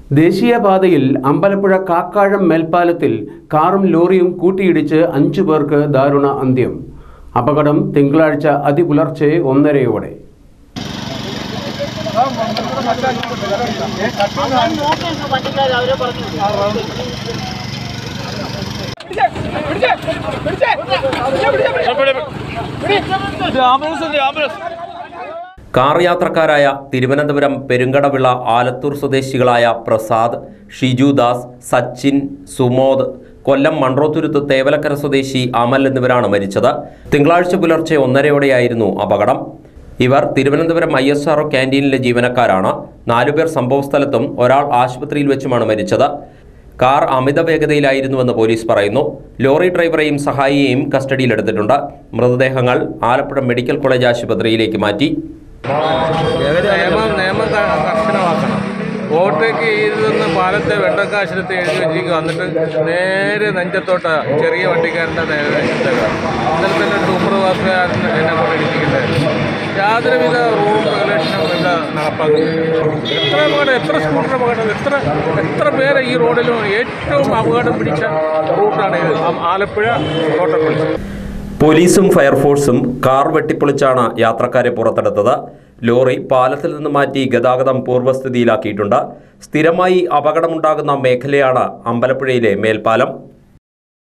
ദേശീയപാതയിൽ അമ്പലപ്പുഴ കാക്കാഴം മേൽപ്പാലത്തിൽ കാറും ലോറിയും കൂട്ടിയിടിച്ച് അഞ്ചു പേർക്ക് ദാരുണ അന്ത്യം അപകടം തിങ്കളാഴ്ച അതിപുലർച്ചെ ഒന്നരയോടെ കാർ യാത്രക്കാരായ തിരുവനന്തപുരം പെരുങ്കടവിള ആലത്തൂർ സ്വദേശികളായ പ്രസാദ് ഷിജുദാസ് സച്ചിൻ സുമോദ് കൊല്ലം മൺട്രോത്തുരുത്ത് തേവലക്കര സ്വദേശി അമൽ എന്നിവരാണ് മരിച്ചത് തിങ്കളാഴ്ച പുലർച്ചെ ഒന്നരയോടെയായിരുന്നു അപകടം ഇവർ തിരുവനന്തപുരം ഐ എസ് ആർഒ ക്യാൻറ്റീനിലെ ജീവനക്കാരാണ് നാലുപേർ സംഭവസ്ഥലത്തും ഒരാൾ ആശുപത്രിയിൽ വെച്ചുമാണ് മരിച്ചത് കാർ അമിത വേഗതയിലായിരുന്നുവെന്ന് പോലീസ് പറയുന്നു ലോറി ഡ്രൈവറെയും സഹായിയെയും കസ്റ്റഡിയിലെടുത്തിട്ടുണ്ട് മൃതദേഹങ്ങൾ ആലപ്പുഴ മെഡിക്കൽ കോളേജ് ആശുപത്രിയിലേക്ക് മാറ്റി നിയമം നിയമം ക- കർശനമാക്കണം ഓവർടേക്ക് ചെയ്തെന്ന് പാലത്തെ വെണ്ടക്കാശിലത്ത് എഴുതി വെച്ചിരിക്കുക എന്നിട്ട് നേരെ നെഞ്ചത്തോട്ട് ചെറിയ വണ്ടിക്കാരൻ്റെ നേരെ ഇട്ടേക്കുക. ഇന്നലെ തന്നെ ഒരു സൂപ്പർവാസുകാരൻ എന്നെ കൊണ്ട് ഇടിപ്പിക്കുന്നുണ്ടായിരുന്നു യാതൊരുവിധ റൂളും റെഗുലേഷനും ഇവിടെ നടപ്പാക്കുന്നില്ല എത്ര അപകടം എത്ര സ്കൂട്ടർ അപകടം എത്ര എത്ര പേര് ഈ റോഡിലും ഏറ്റവും അപകടം പിടിച്ച റൂട്ടാണ് ഇത് ആ- ആലപ്പുഴ കോട്ടപ്പള്ളി പോലീസും ഫയർഫോഴ്സും കാർ വെട്ടിപ്പൊളിച്ചാണ് യാത്രക്കാരെ പുറത്തെടുത്തത് ലോറി പാലത്തിൽ നിന്ന് മാറ്റി ഗതാഗതം പൂർവ്വസ്ഥിതിയിലാക്കിയിട്ടുണ്ട് സ്ഥിരമായി അപകടമുണ്ടാകുന്ന മേഖലയാണ് അമ്പലപ്പുഴയിലെ മേൽപ്പാലം